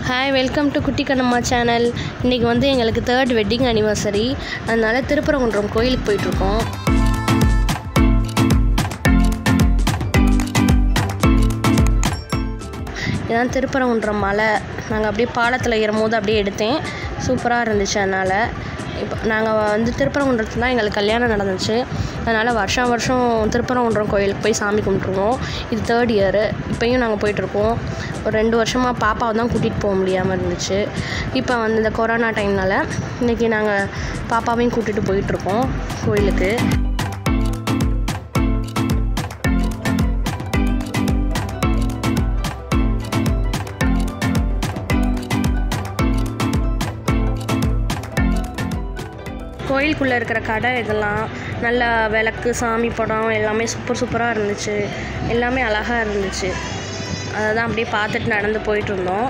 Hi welcome to குட்டி Kannamma channel இன்றைக்கி வந்து எங்களுக்கு தேர்ட் வெட்டிங் அனிவர்சரி அதனால் திருப்பரங்குன்றம் கோயிலுக்கு போயிட்டுருக்கோம் இதான் திருப்பரங்குன்றம் மலை நாங்கள் அப்படியே பாலத்தில் ஏறும்போது அப்படியே எடுத்தேன் சூப்பராக இருந்துச்சு அதனால் இப்போ நாங்கள் வந்து திருப்பரங்குன்றத்தில் தான் எங்களுக்கு கல்யாணம் நடந்துச்சு அதனால் வருஷம் வருஷம் திருப்பரங்குன்றம் கோயிலுக்கு போய் சாமி கும்பிட்ருவோம் இது தேர்ட் இயரு இப்போயும் நாங்கள் போயிட்டுருக்கோம் ஒரு ரெண்டு வருஷமாக பாப்பாவை தான் கூட்டிகிட்டு போக முடியாமல் இருந்துச்சு இப்போ வந்து இந்த கொரோனா டைம்னால் இன்றைக்கி நாங்கள் பாப்பாவையும் கூட்டிகிட்டு போயிட்டுருக்கோம் கோயிலுக்கு கோயிலுக்குள்ளே இருக்கிற கடை இதெல்லாம் நல்ல விளக்கு சாமி படம் எல்லாமே சூப்பர் சூப்பராக இருந்துச்சு எல்லாமே அழகாக இருந்துச்சு அதை தான் அப்படியே பார்த்துட்டு நடந்து போயிட்டு இருந்தோம்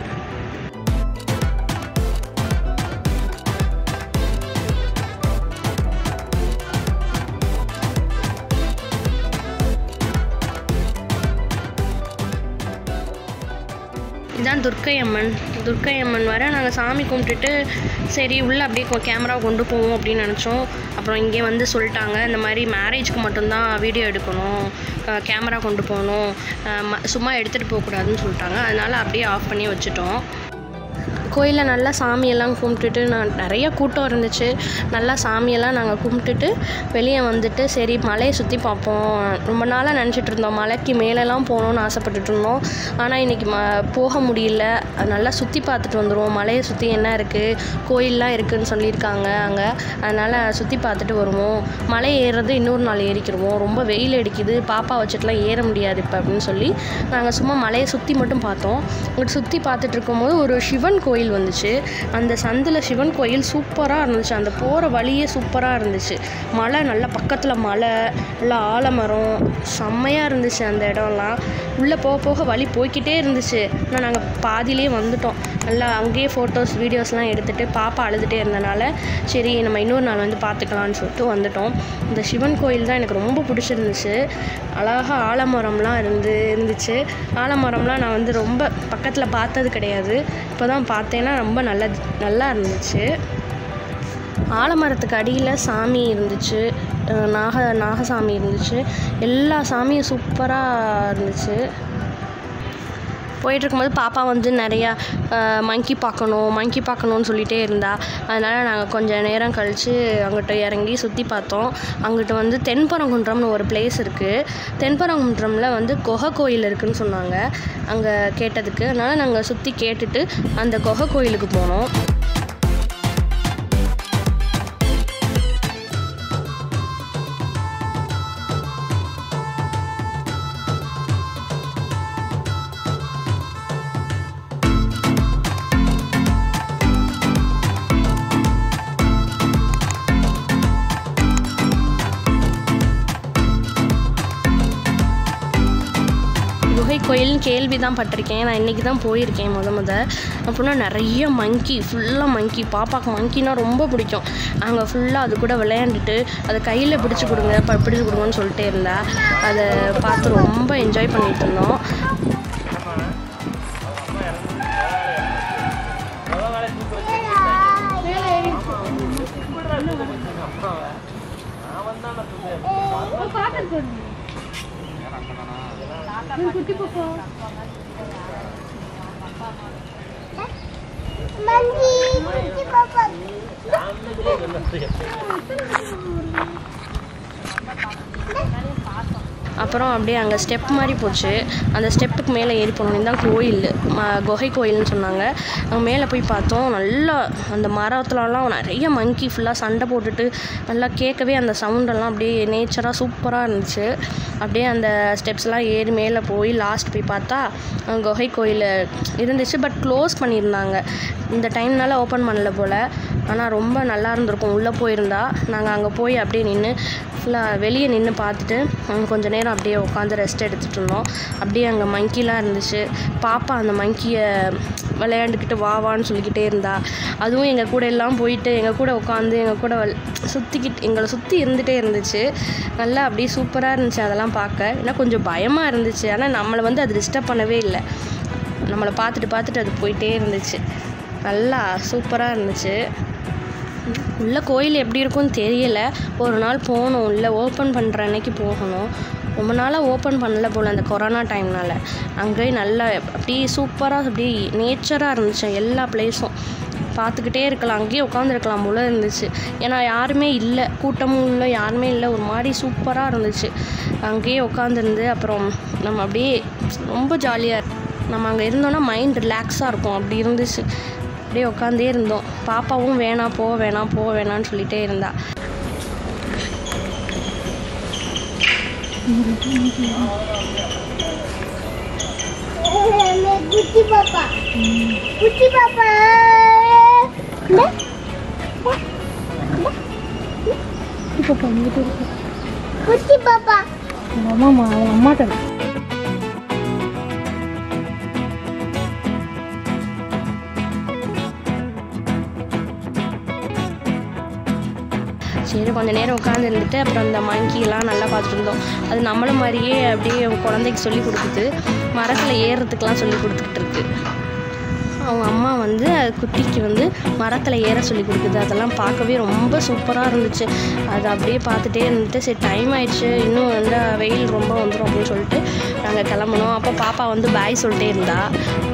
இதான் துர்க்கை அம்மன் துர்க்கை அம்மன் வர நாங்கள் சாமி கும்பிட்டுட்டு சரி உள்ளே அப்படியே கொ- கேமராவை கொண்டு போவோம் அப்படின்னு நினச்சோம் அப்புறம் இங்கே வந்து சொல்லிட்டாங்க இந்த மாதிரி மேரேஜ்க்கு மட்டும்தான் வீடியோ எடுக்கணும் அஹ் கேமரா கொண்டு போகணும் அஹ் ம- சும்மா எடுத்துகிட்டு போகக்கூடாதுன்னு சொல்லிட்டாங்க அதனால் அப்படியே ஆஃப் பண்ணி வச்சுட்டோம் கோயிலில் நல்லா சாமியெல்லாம் கும்பிட்டுட்டு நான் நிறைய கூட்டம் இருந்துச்சு நல்லா சாமியெல்லாம் நாங்கள் கும்பிட்டுட்டு வெளியே வந்துட்டு சரி மலையை சுற்றி பார்ப்போம் ரொம்ப நாளாக நினச்சிட்டு இருந்தோம் மலைக்கு மேலெல்லாம் போகணுன்னு ஆசைப்பட்டுட்டு இருந்தோம் ஆனால் இன்றைக்கி ம போக முடியல அது நல்லா சுற்றி பார்த்துட்டு வந்துடுவோம் மலையை சுற்றி என்ன இருக்குது கோயிலெலாம் இருக்குதுன்னு சொல்லியிருக்காங்க அங்கே அதனால் சுற்றி பார்த்துட்டு வருவோம் மலை ஏறுறது இன்னொரு நாள் ஏறிக்கிடுவோம் ரொம்ப வெயில் அடிக்குது பாப்பா வச்சுட்டுலாம் ஏற முடியாது இப்போ அப்படின்னு சொல்லி நாங்கள் சும்மா மலையை சுற்றி மட்டும் பார்த்தோம் அங்கிட்டு சுற்றி பார்த்துட்டு இருக்கும்போது ஒரு சிவன் கோயில் வந்துச்சு அந்த சந்தில் சிவன் கோயில் சூப்பராக இருந்துச்சு அந்த போகிற வழியே சூப்பராக இருந்துச்சு மலை நல்லா பக்கத்தில் மலை நல்லா ஆலமரம் செம்மையாக இருந்துச்சு அந்த இடம்லாம் உள்ளே போக போக வழி போய்க்கிட்டே இருந்துச்சு ஆனால் நாங்கள் பாதியிலே வந்துட்டோம் நல்லா அங்கேயே ஃபோட்டோஸ் வீடியோஸ்லாம் எடுத்துகிட்டு பாப்பா அழுதுகிட்டே இருந்தனால சரி நம்ம இன்னொரு நாள் வந்து பார்த்துக்கலான்னு சொல்லிட்டு வந்துட்டோம் இந்த சிவன் கோயில் தான் எனக்கு ரொம்ப பிடிச்சிருந்துச்சு அழகாக ஆலமரம்லாம் இருந்து இருந்துச்சு ஆலமரம்லாம் நான் வந்து ரொம்ப பக்கத்தில் பார்த்தது கிடையாது இப்போ தான் பார்த்தேன்னா ரொம்ப நல்லா நல்லா இருந்துச்சு ஆலமரத்துக்கு அடியில் சாமி இருந்துச்சு அஹ் நாக நாகசாமி இருந்துச்சு எல்லா சாமியும் சூப்பராக இருந்துச்சு போயிட்டு இருக்கும்போது பாப்பா வந்து நிறையா மங்கி பார்க்கணும் மங்கி பார்க்கணுன்னு சொல்லிகிட்டே இருந்தா அதனால் நாங்கள் கொஞ்சம் நேரம் கழித்து அங்கிட்ட இறங்கி சுற்றி பார்த்தோம் அங்கிட்ட வந்து தென்பரங்குன்றம்னு ஒரு பிளேஸ் இருக்குது தென்பரங்குன்றமில் வந்து குகை கோயில் இருக்குன்னு சொன்னாங்க அங்கே கேட்டதுக்கு அதனால் நாங்கள் சுற்றி கேட்டுட்டு அந்த குகை கோயிலுக்கு போனோம் குகை கோயில்னு கேள்வி தான் பட்டிருக்கேன் நான் இன்றைக்கி தான் போயிருக்கேன் முத முத அப்படின்னா நிறைய மங்கி ஃபுல்லாக மங்கி பாப்பாவுக்கு மங்கினா ரொம்ப பிடிக்கும் அங்கே ஃபுல்லாக அது கூட விளையாண்டுட்டு அதை கையில் பிடிச்சி கொடுங்க ப- பிடிச்சி கொடுங்கன்னு சொல்லிட்டே இருந்தா அதை பார்த்து ரொம்ப என்ஜாய் பண்ணிட்டு இருந்தோம் Mandi, mandi papa. அப்புறம் அப்படியே அங்கே ஸ்டெப் மாதிரி போச்சு அந்த ஸ்டெப்புக்கு மேலே ஏறி போனோம் இதுதான் கோயில் ம குகை கோயில்னு சொன்னாங்க அங்கே மேலே போய் பார்த்தோம் நல்லா அந்த மரத்துலலாம் நிறைய மங்கி ஃபுல்லாக சண்டை போட்டுட்டு நல்லா கேட்கவே அந்த சவுண்டெல்லாம் அப்படியே நேச்சராக சூப்பராக இருந்துச்சு அப்படியே அந்த ஸ்டெப்ஸ்லாம் ஏறி மேலே போய் லாஸ்ட் போய் பார்த்தா அங்க குகை கோயில் இருந்துச்சு பட் க்ளோஸ் பண்ணியிருந்தாங்க இந்த டைம்னால ஓப்பன் பண்ணல போல் ஆனால் ரொம்ப நல்லா இருந்திருக்கும் உள்ளே போயிருந்தா நாங்கள் அங்கே போய் அப்படியே நின்று ஃபுல்லாக வெளியே நின்று பார்த்துட்டு அங்கே கொஞ்ச நேரம் அப்படியே உட்காந்து ரெஸ்ட் எடுத்துகிட்டு இருந்தோம் அப்படியே அங்கே மங்கிலாம் இருந்துச்சு பாப்பா அந்த மங்கியை விளையாண்டுக்கிட்டு வா வான்னு சொல்லிக்கிட்டே இருந்தா அதுவும் எங்கள் கூட எல்லாம் போயிட்டு எங்கள் கூட உட்காந்து எங்கள் கூட வெள் சுற்றிக்கிட்டு எங்களை சுற்றி இருந்துகிட்டே இருந்துச்சு நல்லா அப்படியே சூப்பராக இருந்துச்சு அதெல்லாம் பார்க்க ஏன்னா கொஞ்சம் பயமாக இருந்துச்சு ஆனால் நம்மளை வந்து அது டிஸ்டர்ப் பண்ணவே இல்லை நம்மளை பார்த்துட்டு பார்த்துட்டு அது போயிட்டே இருந்துச்சு நல்லா சூப்பராக இருந்துச்சு உள்ளே கோயில் எப்படி இருக்கும்னு தெரியல ஒரு நாள் போகணும் உள்ளே ஓப்பன் பண்ணுற அன்னைக்கு போகணும் ரொம்ப நாளாக ஓப்பன் பண்ணல போல் அந்த கொரோனா டைம்னால அங்கேயே நல்லா அப்படியே சூப்பராக அப்படியே நேச்சராக இருந்துச்சு எல்லா பிளேஸும் பார்த்துக்கிட்டே இருக்கலாம் அங்கேயே உட்காந்துருக்கலாம் போல இருந்துச்சு ஏன்னா யாருமே இல்லை கூட்டமும் இல்லை யாருமே இல்லை ஒரு மாதிரி சூப்பராக இருந்துச்சு அங்கேயே உட்காந்துருந்து அப்புறம் நம்ம அப்படியே ரொம்ப ஜாலியாக நம்ம அங்கே இருந்தோன்னா மைண்ட் ரிலாக்ஸாக இருக்கும் அப்படி இருந்துச்சு அப்படியே உட்காந்தே இருந்தோம் பாப்பாவும் வேணாம் போ வேணாம் போ வேணாம்னு சொல்லிட்டே இருந்தா குட்டி பாப்பா குட்டி பாப்பா குட்டி பாப்பா ஆமாம்மா அவங்க அம்மாட்ட சரி கொஞ்ச நேரம் உட்காந்து இருந்துட்டு அப்புறம் அந்த மங்கிலாம் நல்லா பார்த்துட்டு இருந்தோம் அது நம்மள மாதிரியே அப்படியே குழந்தைக்கு சொல்லி கொடுக்குது மரத்தில் ஏறுறதுக்கெலாம் சொல்லி கொடுத்துக்கிட்டு இருக்கு அவங்க அம்மா வந்து அது குட்டிக்கு வந்து மரத்தில் ஏற சொல்லி கொடுக்குது அதெல்லாம் பார்க்கவே ரொம்ப சூப்பராக இருந்துச்சு அது அப்படியே பார்த்துட்டே இருந்துட்டு சரி டைம் ஆயிடுச்சு இன்னும் வந்து வெயில் ரொம்ப வந்துடும் அப்படின்னு சொல்லிட்டு நாங்கள் கிளம்புனோம் அப்போ பாப்பா வந்து பாய் சொல்லிட்டே இருந்தா